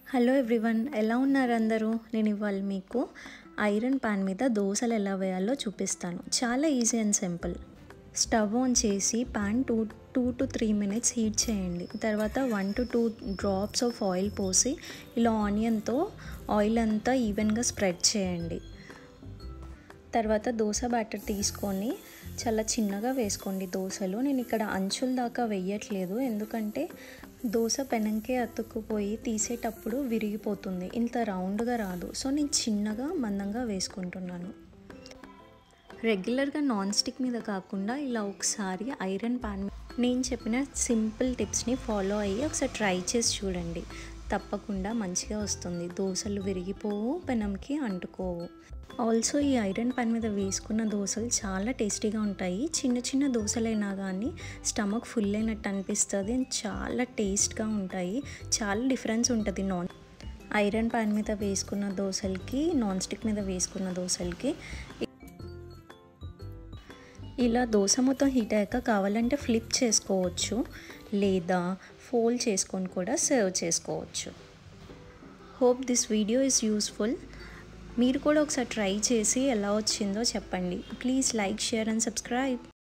hello everyone ఎలా ఉన్నారు అందరూ నేను ఇవాళ మీకు ఐరన్ పాన్ మీద దోశలు ఎలా వేయాలో చూపిస్తాను చాలా easy and simple stove on చేసి pan two two to three minutes heat చేయండి తర్వాత one to two drops of oil పోసి ఇలా ఆనియన్తో ఆయిల్ అంతా ఈవెన్గా స్ప్రెడ్ చేయండి తర్వాత దోశ బ్యాటర్ తీసుకొని చాలా చిన్నగా వేసుకోండి దోశలు నేను ఇక్కడ అంచుల దాకా వేయట్లేదు ఎందుకంటే దోశ పెనంకే అతుక్కుపోయి తీసేటప్పుడు విరిగిపోతుంది ఇంత రౌండ్గా రాదు సో నేను చిన్నగా మందంగా వేసుకుంటున్నాను రెగ్యులర్గా నాన్ స్టిక్ మీద కాకుండా ఇలా ఒకసారి ఐరన్ పాన్ నేను చెప్పిన సింపుల్ టిప్స్ని ఫాలో అయ్యి ఒకసారి ట్రై చేసి చూడండి తప్పకుండా మంచిగా వస్తుంది దోశలు విరిగిపోవు పెనంకి అంటుకోవు ఆల్సో ఈ ఐరన్ పాన్ మీద వేసుకున్న దోశలు చాలా టేస్టీగా ఉంటాయి చిన్న చిన్న దోశలైనా కానీ స్టమక్ ఫుల్ అయినట్టు అనిపిస్తుంది చాలా టేస్ట్గా ఉంటాయి చాలా డిఫరెన్స్ ఉంటుంది నాన్ ఐరన్ పాన్ మీద వేసుకున్న దోశలకి నాన్ స్టిక్ మీద వేసుకున్న దోశలకి ఇలా దోశ మొత్తం హీట్ అయ్యాక కావాలంటే ఫ్లిప్ చేసుకోవచ్చు లేదా ఫోల్డ్ చేసుకొని కూడా సర్వ్ చేసుకోవచ్చు hope this video is useful మీరు కూడా ఒకసారి ట్రై చేసి ఎలా వచ్చిందో చెప్పండి please like share and subscribe